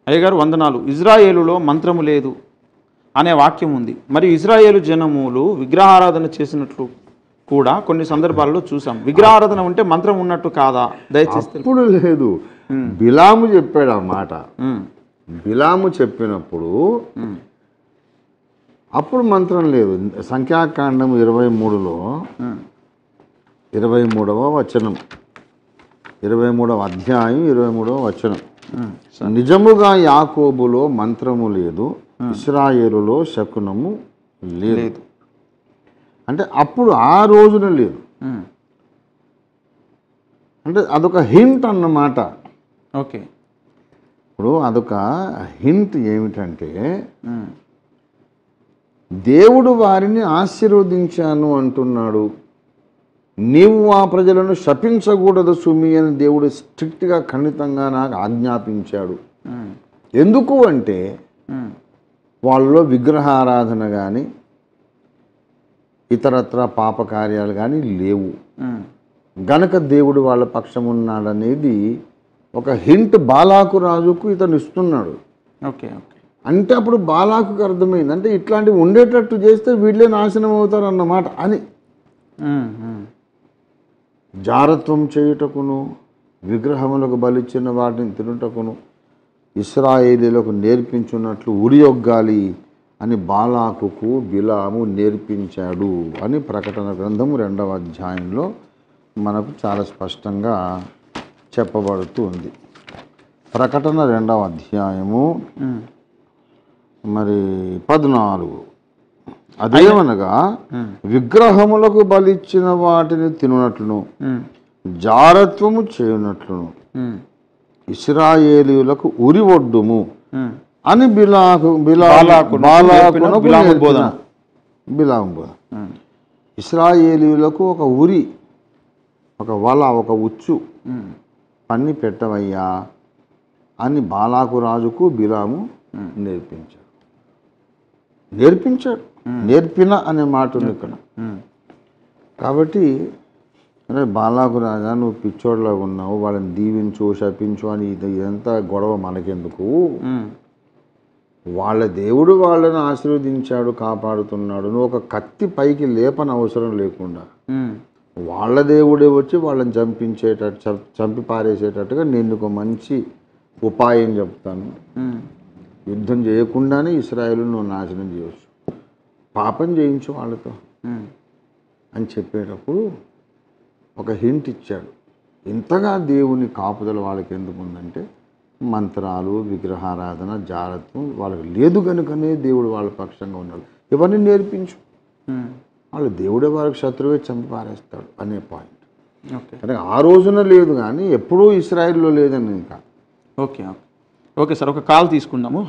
అయ్యగారు వందనాలు ఇజ్రాయేలులో మంత్రము లేదు అనే వాక్యం ఉంది మరి ఇజ్రాయేలు జనములు విగ్రహారాధన చేసినట్లు కూడా కొన్ని సందర్భాల్లో చూసాం విగ్రహారాధన ఉంటే మంత్రం ఉన్నట్టు కాదా దయచేసి తెలు- అప్పుడు లేదు బిలాము చెప్పాడు ఆ మాట ఉమ్, బిలాము చెప్పినప్పుడు ఉమ్, అప్పుడు మంత్రం లేదు సంఖ్యాకాండం ఇరవై మూడులో ఉమ్, ఇరవై మూడవ వచనం ఇరవై మూడవ అధ్యాయం ఇరవై మూడవ వచనం ఉమ్, నిజముగా యాకోబులో మంత్రము లేదు ఇస్రాయేలులో శకునము లేదు లేదు అంటే అప్పుడు ఆ రోజున లేదు ఉమ్, అంటే అదొక హింట్ అన్నమాట ఓకే ఇప్పుడు అదొక హింట్ ఏమిటంటే ఉమ్, దేవుడు వారిని ఆశీర్వదించాను అంటున్నాడు నీవు ఆ ప్రజలను శపించకూడదు సుమి అని దేవుడు స్ట్రిక్ట్గా ఖండితంగా నాకు ఆజ్ఞాపించాడు ఉమ్, ఎందుకు అంటే ఉమ్, వాళ్ళలో విగ్రహారాధన కానీ ఇతరత్ర పాపకార్యాలు కానీ లేవు ఉమ్, గనక దేవుడు వాళ్ళ పక్షం ఉన్నాడనేది ఒక హింట్ బాలాకు రాజుకు ఇతను ఇస్తున్నాడు ఓకే ఓకే అంటే అప్పుడు బాలాకుకి అర్థమైంది అంటే ఇట్లాంటివి ఉండేటట్టు చేస్తే వీళ్ళే నాశనం అవుతారు అన్నమాట అని ఉమ్, ఉమ్, జారత్వం చేయుటకును విగ్రహములకు బలిచ్చిన వాటిని తినుటకును ఇస్రాయేలీలకు నేర్పించున్నట్లు ఉరియొగ్గాలి అని బాలాకుకు బిలాము నేర్పించాడు అని ప్రకటన గ్రంథము రెండవ అధ్యాయంలో మనకు చాలా స్పష్టంగా చెప్పబడుతూ ఉంది ప్రకటన రెండవ అధ్యాయము ఉమ్, మరి పద్నాలుగు అదేమనగా విగ్రహములకు బలిచ్చిన వాటిని తినునట్లును ఉమ్, జారత్వము చేయునట్లును ఉమ్, ఇస్రాయేలీయులకు ఉరి ఒడ్డుము ఉమ్, అని బిలాకు బిలా బాలాకునకు బాలాకునకు నేర్పిన బిలాము నేర్పిన బోధన. బిలాము బోధన ఉమ్, ఇస్రాయేలీయులకు ఒక ఉరి ఒక వల ఒక ఉచ్చు ఉమ్, పన్ని పెట్టవయ్యా అని బాలాకు రాజుకు బిలాము నేర్పించాడు నేర్పించాడు నేర్పిన అనే మాట ఉంది ఇక్కడ ఉమ్, కాబట్టి అరే బాలాకు రాజా నువ్వు పిచ్చోడ్లాగా ఉన్నావు వాళ్ళని దీవించు శపించు అని ఇది ఇదంతా గొడవ మనకెందుకు ఉమ్, వాళ్ళ దేవుడు వాళ్ళని ఆశీర్వదించాడు కాపాడుతున్నాడు నువ్వు ఒక కత్తి పైకి లేపని అవసరం లేకుండా ఉమ్, వాళ్ళ దేవుడే వచ్చి వాళ్ళని చంపించేటట్టు చం- చంపి పారేసేటట్టుగా నేను ఒక మంచి ఉపాయం చెప్తాను ఉమ్, యుద్ధం చేయకుండానే ఇస్రాయేల్ నువ్వు నాశనం చేయవచ్చు పాపం చేయించు వాళ్ళతో ఉమ్, అని చెప్పేటప్పుడు ఒక హింట్ ఇచ్చాడు ఇంతగా దేవుని కాపుదల వాళ్ళకి ఎందుకు ఉందంటే మంత్రాలు విగ్రహారాధన జాగ్రత్తం వాళ్ళకి లేదు కనుకనే దేవుడు వాళ్ళ పక్షంగా ఉన్నాడు ఇవన్నీ నేర్పించు ఉమ్, వాళ్ళు దేవుడే వారికి శత్రువే చంపి పారేస్తాడు అనే పాయింట్ ఓకే కానీ ఆ రోజున లేదు కానీ ఎప్పుడూ ఇస్రాయిల్లో లేదని ఇంకా ఓకే ఓకే ఓకే సార్ ఒక కాల్ తీసుకుందాము